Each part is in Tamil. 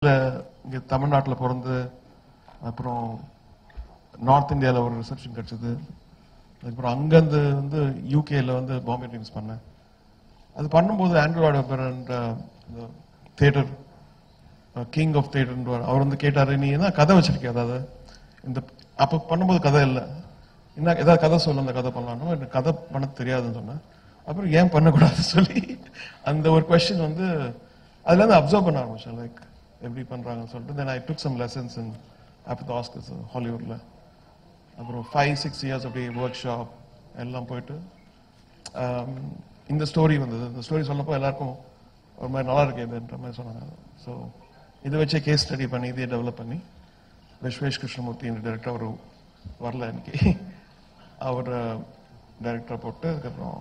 இங்கே தமிழ்நாட்டில் பிறந்து அப்புறம் நார்த் இந்தியாவில் ஒரு ரிசப்ஷன் கிடச்சிது அதுக்கப்புறம் அங்கேருந்து வந்து யூகேல வந்து பாம்பே ட்ரீம்ஸ் பண்ணேன் அது பண்ணும்போது ஆண்ட்ராய்டு பெறன்ற தேட்டர் கிங் ஆஃப் தேட்டர் அவர் வந்து கேட்டாரு நீ என்ன கதை வச்சிருக்கிய அதாவது இந்த அப்போ பண்ணும்போது கதை இல்லை என்ன ஏதாவது கதை சொல்லு அந்த கதை பண்ணலாம்னா எனக்கு கதை பண்ண தெரியாதுன்னு சொன்னேன் அப்புறம் ஏன் பண்ணக்கூடாதுன்னு சொல்லி அந்த ஒரு கொஸ்டின் வந்து அதுல இருந்து அப்சர்வ் பண்ண ஆரம்பிச்சேன் லைக் எப்படி பண்றாங்கன்னு சொல்லிட்டு then I took some lessons in after the Oscars ஹாலிவுட்ல அப்புறம் ஃபைவ் சிக்ஸ் இயர்ஸ் அப்படியே ஒர்க் ஷாப் எல்லாம் போயிட்டு ஆம், இந்த ஸ்டோரி வந்தது இந்த ஸ்டோரி சொன்னப்போ எல்லாருக்கும் ஒரு மாதிரி நல்லா இருக்கு இதுன்ற மாதிரி சொன்னாங்க ஸோ இதை வச்சே கேஸ் ஸ்டடி பண்ணி இதையே டெவலப் பண்ணி விஸ்வேஷ் கிருஷ்ணமூர்த்தி என்ற டேரக்டர் அவர் வரல இன்னைக்கு அவர் டைரக்டர் போட்டு அதுக்கப்புறம்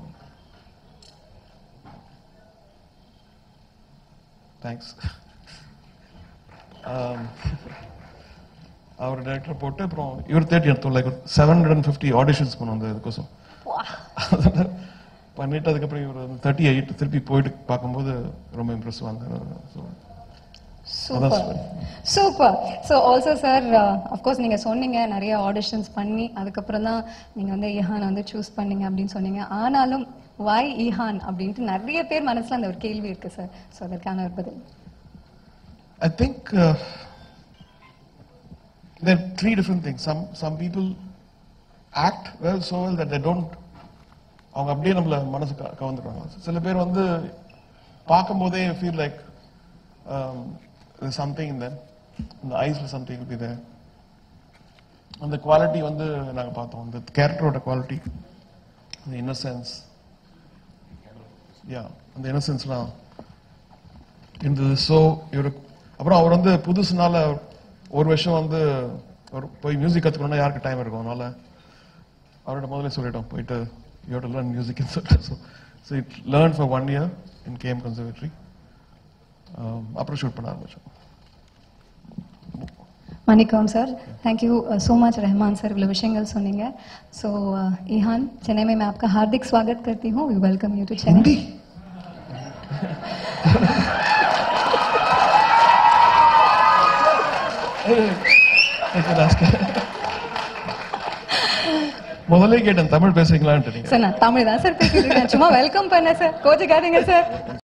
தேங்க்ஸ் அவர் டைரக்டர் போட்டு அப்புறம் இவர் தேர்ட்டி எடுத்தோம் like seven hundred and fifty auditions பண்ணோம் அந்த இதுக்கோசம் அதெல்லாம் பண்ணிட்டு அதுக்கப்புறம் இவர் தேர்ட்டி எயிட் திருப்பி போயிட்டு பார்க்கும்போது ரொம்ப இம்ப்ரெஸ் வந்தார் so super super so also sir of course நீங்க சொன்னீங்க நிறைய ஆடிஷன்ஸ் பண்ணி அதுக்கப்புறம் தான் நீங்க வந்து ஈஹான் வந்து சூஸ் பண்ணீங்க அப்படின்னு சொன்னீங்க ஆனாலும் வாய் ஈஹான் அப்படின்ட்டு நிறைய பேர் மனசுல அந்த ஒரு கேள்வி இருக்கு சார் ஸோ அதற்கான ஒரு பதில் I think uh, there are three different things. Some some people act well so well that they don't அவங்க அப்படியே நம்மள மனசு க- கவர்ந்துடுவாங்க சில பேர் வந்து பார்க்கும்போதே ஃபீல் லைக் சம்திங் இந்த இந்த ஐஸ்ல சம்திங் இப்படி there அந்த குவாலிட்டி வந்து நாங்க பார்த்தோம் அந்த கேரக்டரோட குவாலிட்டி அந்த இன்னசென்ஸ் யா அந்த இன்னசென்ஸ்லாம் இருந்தது ஸோ இவர் அப்புறம் அவர் வந்து புதுசுனால ஒரு வருஷம் வந்து ஒரு போய் மியூசிக் கற்றுக்கணும்னா யாருக்கு டைம் இருக்கும் அதனால அவரோட முதல்ல சொல்லிட்டோம் போயிட்டு யோட லேர்ன் மியூசிக்னு சொல்லிட்டு so so it learn for one year in KM conservatory அப்புறம் ஷூட் பண்ண ஆரம்பிச்சோம் Manickam sir thank you so much Rahman sir इவ்வளவு விஷயங்கள் சொன்னீங்க ஸோ ईहान चेन्नई में मैं आपका हार्दिक स्वागत करती हूँ we welcome you to Chennai முதல்ல கேட்டேன் தமிழ் பேசுறீங்களான்ட்டு நீங்க சார் நான் தமிழ் தான் சார் பேசிட்டு இருக்கேன் சும்மா வெல்கம் பண்ணேன் சார் கோச்சுக்காதீங்க சார்